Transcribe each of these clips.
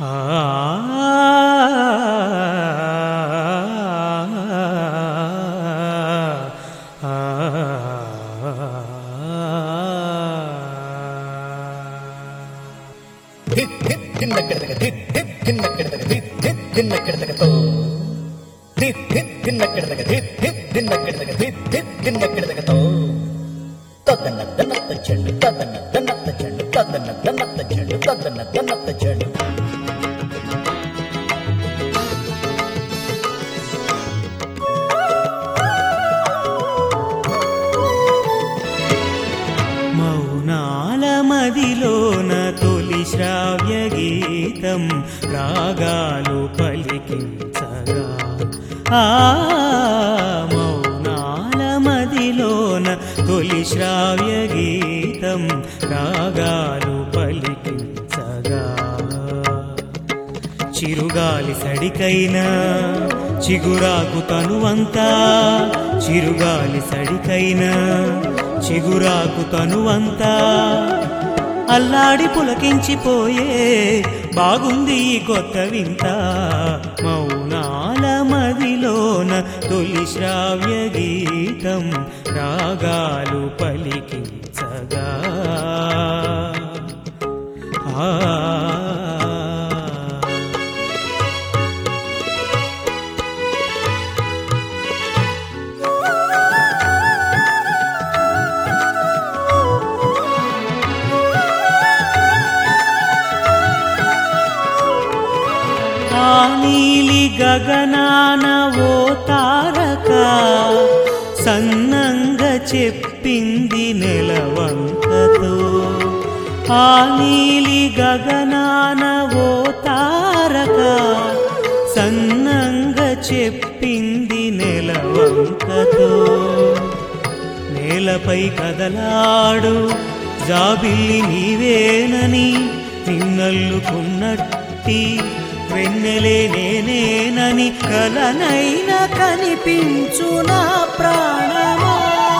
ధిత్ ధిత్ ధిన్నెక్కడదగ ధిత్ ధిత్ ధిన్నెక్కడదగ ధిత్ ధిత్ ధిన్నెక్కడదగతో ధిత్ ధిత్ ధిన్నెక్కడదగ ధిత్ ధిత్ ధిన్నెక్కడదగ ధిత్ ధిత్ ధిన్నెక్కడదగతో తదన్న దన్నత్త చెండు తదన్న దన్నత్త చెండు తదన్న దన్నత్త చెండు తదన్న దన్నత్త చెండు మౌనాల మదిలోన తొలి శ్రావ్య గీతం రాగాలు పలికించగా ఆ మౌనాల మదిలోన తొలి శ్రావ్య గీతం రాగాలు పలికించగా చిరుగాలి సడికైనా చిగురాకు తనువంతా చిరుగాలి సడికైనా చిగురాకు తనువంతా అల్లాడి పులకించిపోయే బాగుంది ఈ కొత్త వింత మౌనాల మదిలోన తొలి శ్రావ్య గీతం రాగాలు పలికించగా ఆ ఆ నీలి గగనాన ఓ తారక సన్నంగ చెప్పింది నెలవంకతో ఆ నీలి గగనాన ఓ తారక సన్నంగ చెప్పింది నెలవంకతో నేలపై కదలాడు జాబిల్లి నీవేనని నిన్నల్లుకున్నట్టి వెన్నెలే నేనేనని కలనైన కనిపించు నా ప్రాణమా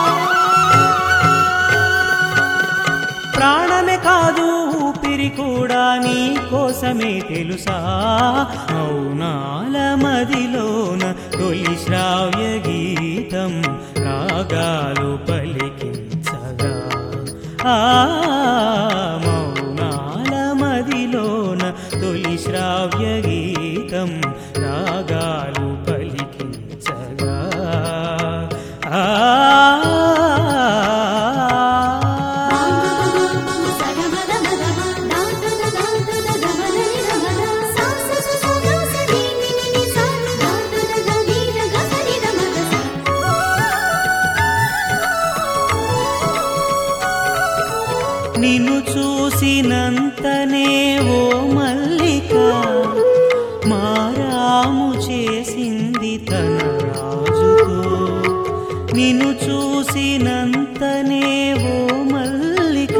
ప్రాణమే కాదు ఊపిరి కూడా నీ కోసమే తెలుసా మౌనాల మదిలోన తొలి శ్రావ్య గీతం రాగాలు పలికించగా ఆ మౌనాల మదిలోన తొలి శ్రావ్య గీతం రాగాలు పలికించగా ఆ నిన్ను చూసినంతనే ఓ మల్లిక మారాము చేసింది తన రాజుతో నిన్ను చూసినంతనే ఓ మల్లిక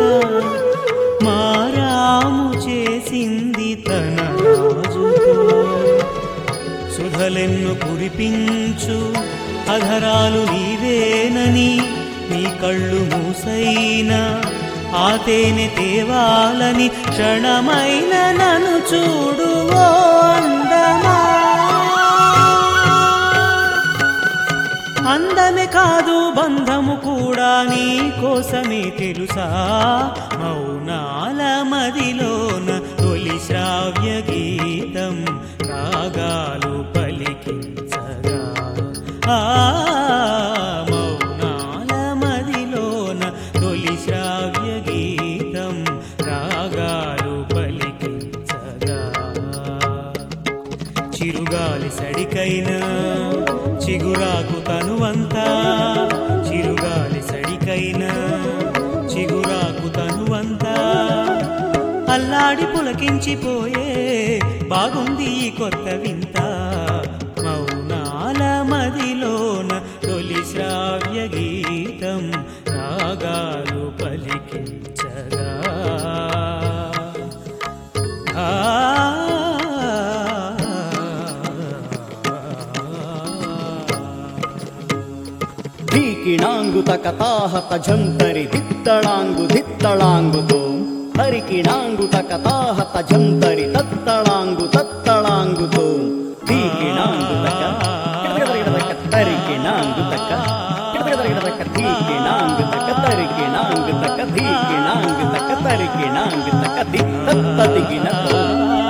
మారాము చేసింది తన రాజుతో సుధలెన్ను కురిపించు అధరాలు నీవేనని నీ కళ్ళు మూసైనా ఆ తేనె తేవాలని క్షణమైన నన్ను చూడు ఓ అందమా అందమే కాదు బంధము కూడా నీ కోసమే తెలుసా మౌనాల మదిలోన తొలి శ్రావ్య గీతం రాగాలు పలికించగా ఆ మౌనాల మదిలోన తొలి శ్రావ్య గీతం రాగాలు పలికించగా చిరుగాలి సడికైనా చిగురాకు తనువంతా చిరుగాలి సడికైనా చిగురాకు తనువంతా అల్లాడి పులకించిపోయే బాగుంది ఈ కొత్త వింత మౌనాల మదిలోన తొలి శ్రావ్య గీతం రాగాలు పలికించగా ಢೀಕಿಣಾಂಗು ತಕತಾಹತ ಝಂತರಿ ದಿತ್ತಳಾಂಗು ದಿತ್ತಳಾಂಗುತು ಹರಿಕಿಣಾಂಗು ತಕತಾಹತ ಝಂತರಿ ತತ್ತಳಾಂಗು కిడదగ కిడదగ ధీకి నాంగ్ తక తరికి నాంగ్ తక ధీకి నాంగ్ తక తరికి నాంగ్ తక ధి తత్త దిగిన తో